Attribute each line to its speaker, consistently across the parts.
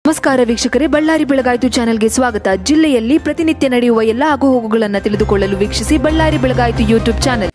Speaker 1: ನಮಸ್ಕಾರ ವೀಕ್ಷಕರೇ ಬಳ್ಳಾರಿ ಬೆಳಗಾಯಿತು ಚಾನೆಲ್ಗೆ ಸ್ವಾಗತ ಜಿಲ್ಲೆಯಲ್ಲಿ ಪ್ರತಿನಿತ್ಯ ನಡೆಯುವ ಎಲ್ಲ ಆಗುಹೋಗುಗಳನ್ನು ತಿಳಿದುಕೊಳ್ಳಲು ವೀಕ್ಷಿಸಿ ಬಳ್ಳಾರಿ ಬೆಳಗಾಯಿತು ಯೂಟ್ಯೂಬ್ ಚಾನೆಲ್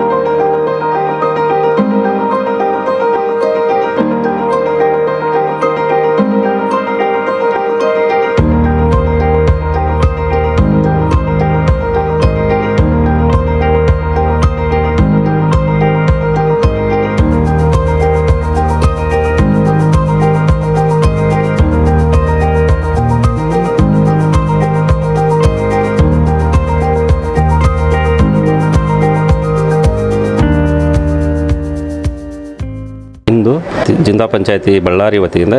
Speaker 2: ಇಂದು ತಿ- ಜಿಂದಾ ಪಂಚಾಯತಿ ಬಳ್ಳಾರಿ ವತಿಯಿಂದ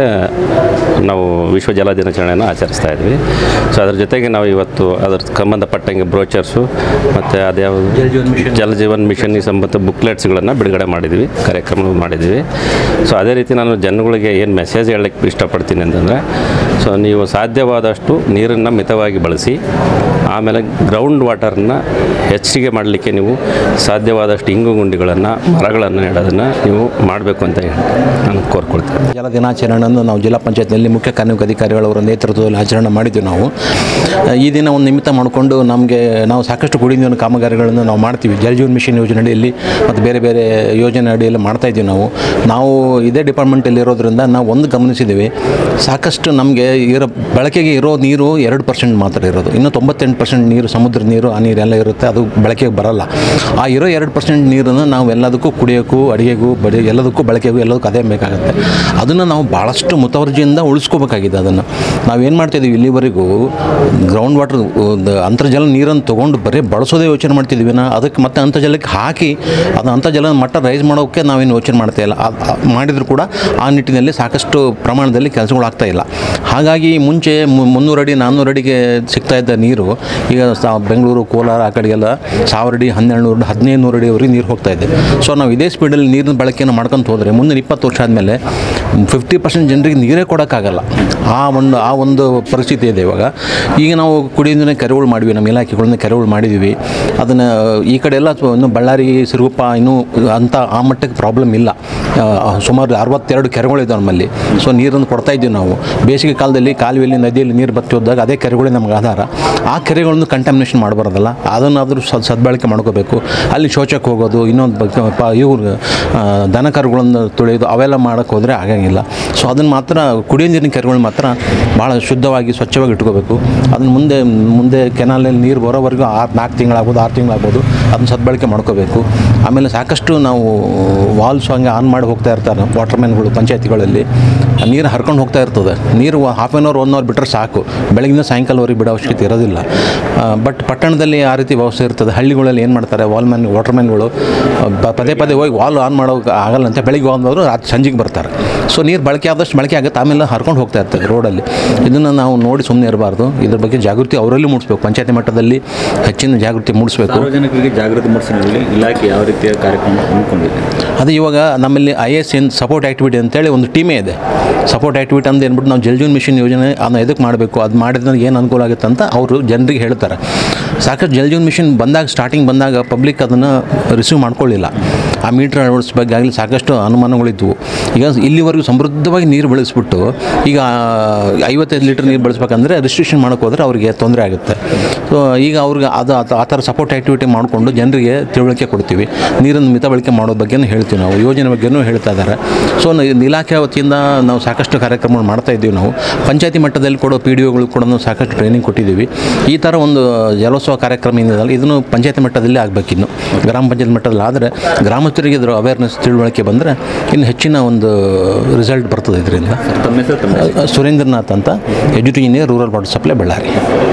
Speaker 2: ನಾವು ವಿಶ್ವ ಜಲ ದಿನಾಚರಣೆಯನ್ನು ಆಚರಿಸ್ತಾ ಇದ್ವಿ ಸೊ ಅದ್ರ ಜೊತೆಗೆ ನಾವು ಇವತ್ತು ಅದ್ರ ಸಂಬಂಧಪಟ್ಟಂಗೆ ಬ್ರೋಚರ್ಸು ಮತ್ತು ಅದ್ಯಾವ ಜಲ ಜೀವನ್ ಮಿಷನ್ಗೆ ಸಂಬಂಧ ಬುಕ್ಲೆಟ್ಸ್ಗಳನ್ನು ಬಿಡುಗಡೆ ಮಾಡಿದ್ವಿ ಕಾರ್ಯಕ್ರಮ ಮಾಡಿದ್ವಿ ಸೊ ಅದೇ ರೀತಿ ನಾನು ಜನಗಳಿಗೆ ಏನು ಮೆಸೇಜ್ ಹೇಳಕ್ಕೆ ಇಷ್ಟಪಡ್ತೀನಿ ಅಂತಂದರೆ ಸೊ ನೀವು ಸಾಧ್ಯವಾದಷ್ಟು ನೀರನ್ನು ಮಿತವಾಗಿ ಬಳಸಿ ಆಮೇಲೆ ಗ್ರೌಂಡ್ ವಾಟರನ್ನ ಹೆಚ್ಚಿಗೆ ಮಾಡಲಿಕ್ಕೆ ನೀವು ಸಾಧ್ಯವಾದಷ್ಟು ಇಂಗು ಗುಂಡಿಗಳನ್ನು ಮರಗಳನ್ನು ನೆಡೋದನ್ನು ನೀವು ಮಾಡಬೇಕು ಅಂತ ಹೇಳಿ ನಾನು ಕೋರ್ಕೊಳ್ತೇನೆ
Speaker 3: ಜಲ ದಿನಾಚರಣೆಯನ್ನು ನಾವು ಜಿಲ್ಲಾ ಪಂಚಾಯತ್ನಲ್ಲಿ ಮುಖ್ಯ ಕಾರ್ಯನಿರ್ವಾಹಕ ಅಧಿಕಾರಿಗಳವರ ನೇತೃತ್ವದಲ್ಲಿ ಆಚರಣೆ ಮಾಡಿದ್ವಿ ನಾವು ಈ ದಿನ ಒಂದು ನಿಮಿತ್ತ ಮಾಡಿಕೊಂಡು ನಮಗೆ ನಾವು ಸಾಕಷ್ಟು ಕುಡಿಯುವ ನೀರಿನ ಕಾಮಗಾರಿಗಳನ್ನು ನಾವು ಮಾಡ್ತೀವಿ ಜಲ್ ಜೀವನ್ ಮಿಷನ್ ಯೋಜನೆ ಅಡಿಯಲ್ಲಿ ಮತ್ತು ಬೇರೆ ಬೇರೆ ಯೋಜನೆ ಅಡಿಯಲ್ಲಿ ಮಾಡ್ತಾ ಇದ್ದೀವಿ ನಾವು ನಾವು ಇದೇ ಡಿಪಾರ್ಟ್ಮೆಂಟಲ್ಲಿ ಇರೋದ್ರಿಂದ ನಾವು ಒಂದು ಗಮನಿಸಿದ್ದೀವಿ ಸಾಕಷ್ಟು ನಮಗೆ ಇರೋ ಬಳಕೆಗೆ ಇರೋ ನೀರು ಎರಡು ಪರ್ಸೆಂಟ್ ಮಾತ್ರ ಇರೋದು ಇನ್ನು ತೊಂಬತ್ತೆಂಟು ಪರ್ಸೆಂಟ್ ನೀರು ಸಮುದ್ರ ನೀರು ಆ ನೀರೆಲ್ಲ ಇರುತ್ತೆ ಅದು ಬಳಕೆಗೆ ಬರಲ್ಲ ಆ ಇರೋ ಎರಡು ಪರ್ಸೆಂಟ್ ನೀರನ್ನು ನಾವು ಎಲ್ಲದಕ್ಕೂ ಕುಡಿಯೋಕ್ಕೂ ಅಡುಗೆಗೂ ಬಡಿ ಎಲ್ಲದಕ್ಕೂ ಬಳಕೆಗೂ ಎಲ್ಲದಕ್ಕೂ ಅದೇ ಬೇಕಾಗುತ್ತೆ ಅದನ್ನು ನಾವು ಭಾಳಷ್ಟು ಮುತುವರ್ಜಿಯಿಂದ ಉಳಿಸ್ಕೋಬೇಕಾಗಿದೆ ಅದನ್ನು ನಾವೇನು ಮಾಡ್ತಿದ್ದೀವಿ ಇಲ್ಲಿವರೆಗೂ ಗ್ರೌಂಡ್ ವಾಟರ್ ಅಂತರ್ಜಲ ನೀರನ್ನು ತೊಗೊಂಡು ಬರೀ ಬಳಸೋದೇ ಯೋಚನೆ ಮಾಡ್ತಿದ್ವಿ ನಾ ಅದಕ್ಕೆ ಮತ್ತೆ ಅಂತರ್ಜಲಕ್ಕೆ ಹಾಕಿ ಅದು ಅಂತರ್ಜಲ ಮಟ್ಟ ರೈಸ್ ಮಾಡೋಕ್ಕೆ ನಾವೇನು ಯೋಚನೆ ಮಾಡ್ತಾ ಇಲ್ಲ ಆ- ಆ- ಮಾಡಿದರೂ ಕೂಡ ಆ ನಿಟ್ಟಿನಲ್ಲಿ ಸಾಕಷ್ಟು ಪ್ರಮಾಣದಲ್ಲಿ ಕೆಲಸಗಳು ಆಗ್ತಾ ಇಲ್ಲ ಹಾಗಾಗಿ ಮುಂಚೆ ಮು- ಮುನ್ನೂರು ಅಡಿ ನಾನ್ನೂರು ಅಡಿಗೆ ಸಿಗ್ತಾ ಇದ್ದ ನೀರು ಈಗ ಸಾ ಬೆಂಗಳೂರು ಕೋಲಾರ ಆ ಕಡೆಗೆಲ್ಲ ಸಾವಿರ ಅಡಿ ಹನ್ನೆರಡು ನೂರು ಹದಿನೈದು ನೂರು ಅಡಿವರೆಗೆ ನೀರು ಹೋಗ್ತಾ ಇದೆ ಸೊ ನಾವು ಇದೇ ಸ್ಪೀಡಲ್ಲಿ ನೀರಿನ ಬಳಕೆಯನ್ನು ಮಾಡ್ಕೊಂತ ಹೋದರೆ ಮುಂದಿನ ಇಪ್ಪತ್ತು ವರ್ಷ ಆದಮೇಲೆ ಫಿಫ್ಟಿ ಪರ್ಸೆಂಟ್ ಜನರಿಗೆ ನೀರೇ ಕೊಡೋಕ್ಕಾಗಲ್ಲ ಆ ಒಂದು ಆ ಒಂದು ಪರಿಸ್ಥಿತಿ ಇದೆ ಇವಾಗ ಈಗ ನಾವು ಕುಡಿಯೋ ನೀರಿನ ಕೆರೆಗಳು ಮಾಡಿವಿ ನಮ್ಮ ಇಲಾಖೆಗಳನ್ನ ಕೆರೆಗಳು ಮಾಡಿದ್ದೀವಿ ಅದನ್ನು ಈ ಕಡೆ ಎಲ್ಲ ಸ್ವ- ಇನ್ನು ಬಳ್ಳಾರಿ ಸಿರುಗುಪ್ಪ ಇನ್ನೂ ಅಂಥ ಆ ಮಟ್ಟಕ್ಕೆ ಪ್ರಾಬ್ಲಮ್ ಇಲ್ಲ ಆ, ಸುಮಾರು ಅರವತ್ತೆರಡು ಕೆರೆಗಳಿದೆ ನಮ್ಮಲ್ಲಿ ಸೊ ನೀರನ್ನು ಕೊಡ್ತಾ ಇದ್ದೀವಿ ನಾವು ಬೇಸಿಗೆ ಕಾಲದಲ್ಲಿ ಕಾಲುವೆಯಲ್ಲಿ ನದಿಯಲ್ಲಿ ನೀರು ಬತ್ತಿ ಹೋದಾಗ ಅದೇ ಕೆರೆಗಳೇ ನಮ್ಗೆ ಆಧಾರ ಆ ಕೆರೆಗಳನ್ನು ಕಂಟಾಮಿನೇಷನ್ ಮಾಡಬಾರ್ದಲ್ಲ ಅದನ್ನಾದರೂ ಸದ್ ಸದ್ಬಳಕೆ ಮಾಡ್ಕೋಬೇಕು ಅಲ್ಲಿ ಶೌಚಕ್ಕೆ ಹೋಗೋದು ಇನ್ನೊಂದು ಬ- ಪ- ಇವ್ರು ಆ, ದನ ಕರುಗಳನ್ನು ತುಳಿಯೋದು ಅವೆಲ್ಲ ಮಾಡೋಕ್ಕೆ ಹೋದರೆ ಆಗಂಗಿಲ್ಲ ಸೊ ಅದನ್ನು ಮಾತ್ರ ಕುಡಿಯೋ ನೀರಿನ ಕೆರೆಗಳು ಮಾತ್ರ ಭಾಳ ಶುದ್ಧವಾಗಿ ಸ್ವಚ್ಛವಾಗಿ ಇಟ್ಕೋಬೇಕು ಅದನ್ನ ಮುಂದೆ ಮುಂದೆ ಕೆನಾಲಲ್ಲಿ ನೀರು ಬರೋವರೆಗೂ ಆರು ನಾಲ್ಕು ತಿಂಗಳಾಗ್ಬೋದು ಆರು ತಿಂಗಳಾಗ್ಬೋದು ಅದನ್ನ ಸದ್ಬಳಕೆ ಮಾಡ್ಕೋಬೇಕು ಆಮೇಲೆ ಸಾಕಷ್ಟು ನಾವು ವಾಲ್ಸ್ ಹಂಗೆ ಆನ್ ಮಾಡಿ ಹೋಗ್ತಾ ಇರ್ತಾರೆ ವಾಟರ್ಮ್ಯಾನ್ಗಳು ಪಂಚಾಯತಿಗಳಲ್ಲಿ ನೀರು ಹರ್ಕೊಂಡು ಹೋಗ್ತಾ ಇರ್ತದೆ ನೀರು half an hour one hour ಬಿಟ್ಟರೆ ಸಾಕು ಬೆಳಗಿನ ಸಾಯಂಕಾಲವರೆಗೆ ಬಿಡೋ ಅವಶ್ಯಕತೆ ಇರೋದಿಲ್ಲ ಬಟ್ ಪಟ್ಟಣದಲ್ಲಿ ಆ ರೀತಿ ವ್ಯವಸ್ಥೆ ಇರ್ತದೆ ಹಳ್ಳಿಗಳಲ್ಲಿ ಏನು ಮಾಡ್ತಾರೆ ವಾಲ್ಮ್ಯಾನ್ ವಾಟರ್ಮ್ಯಾನ್ಗಳು ಪ- ಪದೇ ಪದೇ ಹೋಗಿ ವಾಲ್ ಆನ್ ಮಾಡೋಕೆ ಆಗಲ್ಲ ಅಂತ ಬೆಳಿಗ್ಗೆ ಹೋದ್ರು ರಾತ್ರಿ ಸಂಜೆಗೆ ಬರ್ತಾರೆ ಸೊ ನೀರು ಬಳಕೆ ಆದಷ್ಟು ಬಳಕೆ ಆಗುತ್ತೆ ಆಮೇಲೆ ಹರ್ಕೊಂಡು ಹೋಗ್ತಾ ಇರ್ತದೆ ರೋಡಲ್ಲಿ ಇದನ್ನು ನಾವು ನೋಡಿ ಸುಮ್ಮನೆ ಇರಬಾರ್ದು ಇದ್ರ ಬಗ್ಗೆ ಜಾಗೃತಿ ಅವರಲ್ಲಿ ಮೂಡಿಸ್ಬೇಕು ಪಂಚಾಯತಿ ಮಟ್ಟದಲ್ಲಿ ಹೆಚ್ಚಿನ ಜಾಗೃತಿ ಮೂಡಿಸ್ಬೇಕು
Speaker 4: ಸಾರ್ವಜನಿಕರಿಗೆ ಜಾಗೃತಿ ಮೂಡಿಸಿನಲ್ಲಿ ಇಲಾಖೆ ಯಾವ ರೀತಿಯ ಕಾರ್ಯಕ್ರಮ ಹಮ್ಮಿಕೊಂಡಿದೆ
Speaker 3: ಅದು ಇವಾಗ ನಮ್ಮಲ್ಲಿ I S N support activity ಅಂತೇಳಿ ಒಂದು ಟೀಮೇ ಇದೆ ಸಪೋರ್ಟ್ ಆ್ಯಕ್ಟಿವಿಟಿ ಅಂತ ಏನ್ಬಿಟ್ಟು ನಾವು ಜಲ್ ಜೀವನ್ ಮಿಷನ್ ಯೋಜನೆ ಅದನ್ನ ಎದಕ್ಕೆ ಮಾಡಬೇಕು ಅದು ಮಾಡಿದ್ರೆ ಏನು ಅನುಕೂಲ ಆಗುತ್ತೆ ಅಂತ ಅವರು ಜನರಿಗೆ ಹೇಳ್ತಾರೆ ಸಾಕಷ್ಟು ಜಲ್ ಜೀವನ್ ಮಿಷನ್ ಬಂದಾಗ ಸ್ಟಾರ್ಟಿಂಗ್ ಬಂದಾಗ ಪಬ್ಲಿಕ್ ಅದನ್ನು ರಿಸೀವ್ ಮಾಡ್ಕೊಳ್ಳಿಲ್ಲ ಆ ಮೀಟ್ರ್ ಅಳವಡಿಸ್ಬೇಕಾಗಲಿ ಸಾಕಷ್ಟು ಅನುಮಾನಗಳಿದ್ವು ಈಗ ಇಲ್ಲಿವರೆಗೂ ಸಮೃದ್ಧವಾಗಿ ನೀರು ಬೆಳೆಸ್ಬಿಟ್ಟು ಈಗ ಐವತ್ತೈದು ಲೀಟ್ರ್ ನೀರು ಬಳಸ್ಬೇಕಂದ್ರೆ ರಿಸ್ಟ್ರಿಕ್ಷನ್ ಮಾಡೋಕೆ ಹೋದರೆ ಅವರಿಗೆ ತೊಂದರೆ ಆಗುತ್ತೆ ಸೊ ಈಗ ಅವ್ರಿಗೆ ಅದು ಆ- ಆ ಥರ ಸಪೋರ್ಟ್ ಆ್ಯಕ್ಟಿವಿಟಿ ಮಾಡಿಕೊಂಡು ಜನರಿಗೆ ತಿಳುವಳಿಕೆ ಕೊಡ್ತೀವಿ ನೀರನ್ನು ಮಿತ ಬಳಕೆ ಮಾಡೋ ಬಗ್ಗೆನೂ ಹೇಳ್ತೀವಿ ನಾವು ಯೋಜನೆ ಬಗ್ಗೆನೂ ಹೇಳ್ತಾ ಇದ್ದಾರೆ ಸೊ ನ- ಇಲಾಖೆ ವತಿಯಿಂದ ನಾವು ಸಾಕಷ್ಟು ಕಾರ್ಯಕ್ರಮಗಳು ಮಾಡ್ತಾ ಇದ್ದೀವಿ ನಾವು ಪಂಚಾಯತಿ ಮಟ್ಟದಲ್ಲಿ ಕೊಡೋ ಪಿ ಡಿ ಒಗಳು ಕೂಡ ನಾವು ಸಾಕಷ್ಟು ಟ್ರೈನಿಂಗ್ ಕೊಟ್ಟಿದ್ದೀವಿ ಈ ಥರ ಒಂದು ಜಲೋತ್ಸವ ಕಾರ್ಯಕ್ರಮ ಏನಿದೆಯಲ್ಲ ಇದನ್ನು ಪಂಚಾಯತಿ ಮಟ್ಟದಲ್ಲಿ ಆಗಬೇಕಿನ್ನು ಗ್ರಾಮ ಪಂಚಾಯತ್ ಮಟ್ಟದಲ್ಲಿ ಆದರೆ ಗ್ರಾಮಸ್ಥರಿಗೆ ಇದರ ಅವೇರ್ನೆಸ್ ತಿಳುವಳಿಕೆ ಬಂದರೆ ಇನ್ನು ಹೆಚ್ಚಿನ ಒಂದು ರಿಸಲ್ಟ್ ಬರ್ತದೆ ಇದರಿಂದ
Speaker 4: ತಮ್ಮ ಹೆಸರು ತಮ್ಮ ಹೆಸರು?
Speaker 3: ಸುರೇಂದ್ರನಾಥ್ ಅಂತ ಎಜುಟೇಷನ್ engineer rural water supply Ballari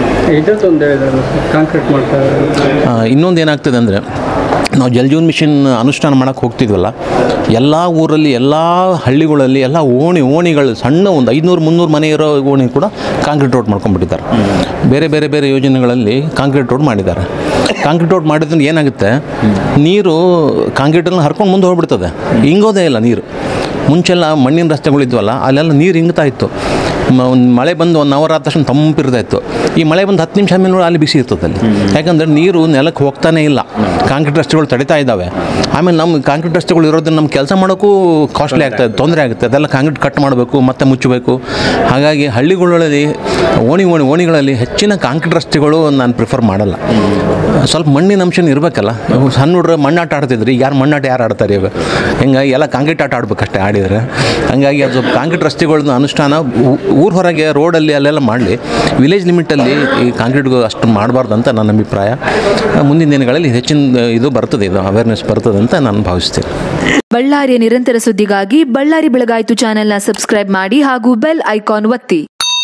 Speaker 5: ಇದೊಂದು ಕಾಂಕ್ರೀಟ್ ಮಾಡ್ತಾರೆ
Speaker 3: ಇನ್ನೊಂದು ಏನಾಗ್ತದೆ ಅಂದರೆ ನಾವು ಜಲ್ ಜೀವನ್ ಮಿಷನ್ ಅನುಷ್ಠಾನ ಮಾಡೋಕ್ಕೆ ಹೋಗ್ತಿದ್ವಲ್ಲ ಎಲ್ಲ ಊರಲ್ಲಿ ಎಲ್ಲ ಹಳ್ಳಿಗಳಲ್ಲಿ ಎಲ್ಲ ಓಣಿ ಓಣಿಗಳು ಸಣ್ಣ ಒಂದು ಐದುನೂರು ಮುನ್ನೂರು ಮನೆ ಇರೋ ಓಣಿ ಕೂಡ ಕಾಂಕ್ರೀಟ್ ರೋಡ್ ಮಾಡ್ಕೊಂಡ್ಬಿಟ್ಟಿದ್ದಾರೆ ಬೇರೆ ಬೇರೆ ಬೇರೆ ಯೋಜನೆಗಳಲ್ಲಿ ಕಾಂಕ್ರೀಟ್ ರೋಡ್ ಮಾಡಿದ್ದಾರೆ ಕಾಂಕ್ರೀಟ್ ರೋಡ್ ಮಾಡಿದ್ರೆ ಏನಾಗುತ್ತೆ ನೀರು ಕಾಂಕ್ರೀಟಲ್ಲಿ ಹರ್ಕೊಂಡು ಮುಂದೆ ಹೋಗ್ಬಿಡ್ತದೆ ಹಿಂಗೋದೇ ಇಲ್ಲ ನೀರು ಮುಂಚೆಲ್ಲ ಮಣ್ಣಿನ ರಸ್ತೆಗಳಿದ್ವಲ್ಲ ಅಲ್ಲೆಲ್ಲ ನೀರು ಹಿಂಗ್ತಾ ಇತ್ತು ಒಂದು ಮಳೆ ಬಂದು ಒಂದು ಅವರ್ ಆದ ತಕ್ಷಣ ತಂಪಿರ್ತಾ ಇತ್ತು ಈ ಮಳೆ ಬಂದು ಹತ್ತು ನಿಮಿಷ ಆಮೇಲೆ ಅಲ್ಲಿ ಬಿಸಿ ಇರ್ತದೆ ಅಲ್ಲಿ ಯಾಕಂದರೆ ನೀರು ನೆಲಕ್ಕೆ ಹೋಗ್ತಾನೇ ಇಲ್ಲ ಕಾಂಕ್ರೀಟ್ ರಸ್ತೆಗಳು ತಡಿತಾ ಇದ್ದಾವೆ ಆಮೇಲೆ ನಮ್ಮ ಕಾಂಕ್ರೀಟ್ ರಸ್ತೆಗಳು ಇರೋದ್ರಿಂದ ನಮ್ಮ ಕೆಲಸ ಮಾಡೋಕ್ಕೂ ಕಾಸ್ಟ್ಲಿ ಆಗ್ತದೆ ತೊಂದರೆ ಆಗುತ್ತೆ ಅದೆಲ್ಲ ಕಾಂಕ್ರೀಟ್ ಕಟ್ ಮಾಡಬೇಕು ಮತ್ತೆ ಮುಚ್ಚಬೇಕು ಹಾಗಾಗಿ ಹಳ್ಳಿಗಳಲ್ಲಿ ಓಣಿ ಓಣಿ ಓಣಿಗಳಲ್ಲಿ ಹೆಚ್ಚಿನ ಕಾಂಕ್ರೀಟ್ ರಸ್ತೆಗಳು ನಾನು ಪ್ರಿಫರ್ ಮಾಡಲ್ಲ ಸ್ವಲ್ಪ ಮಣ್ಣಿನ ಅಂಶನ ಇರಬೇಕಲ್ಲ ಸಣ್ಣ ಹುಡ್ರು ಮಣ್ಣಾಟ ಆಡ್ತಿದ್ರಿ ಯಾರು ಮಣ್ಣಾಟ ಯಾರು ಆಡ್ತಾರೆ ಇವಾಗ ಹಿಂಗಾಗಿ ಎಲ್ಲ ಕಾಂಕ್ರೀಟ್ ಆಟ ಆಡ್ಬೇಕಷ್ಟೇ ಆಡಿದರೆ ಹಂಗಾಗಿ ಅದು ಕಾಂಕ್ರೀಟ್ ರಸ್ತೆಗಳನ್ನ ಅನುಷ್ಠಾನ ಊ- ಊರ್ ಹೊರಗೆ ರೋಡಲ್ಲಿ ಅಲ್ಲೆಲ್ಲ ಮಾಡಲಿ ವಿಲೇಜ್ ಲಿಮಿಟಲ್ಲಿ ಈ ಕಾಂಕ್ರೀಟ್ಗೂ ಅಷ್ಟು ಮಾಡಬಾರ್ದು ಅಂತ ನನ್ನ ಅಭಿಪ್ರಾಯ ಮುಂದಿನ ದಿನಗಳಲ್ಲಿ ಹೆಚ್ಚಿನ ಇದು ಬರ್ತದೆ ಇದು ಅವೇರ್ನೆಸ್ ಬರ್ತದೆ ಅಂತ ನಾನು ಭಾವಿಸ್ತೇನೆ
Speaker 1: ಬಳ್ಳಾರಿಯ ನಿರಂತರ ಸುದ್ದಿಗಾಗಿ ಬಳ್ಳಾರಿ ಬೆಳಗಾಯಿತು ಚಾನೆಲ್ನ ಸಬ್ಸ್ಕ್ರೈಬ್ ಮಾಡಿ ಹಾಗೂ ಬೆಲ್ ಐಕಾನ್ ಒತ್ತಿ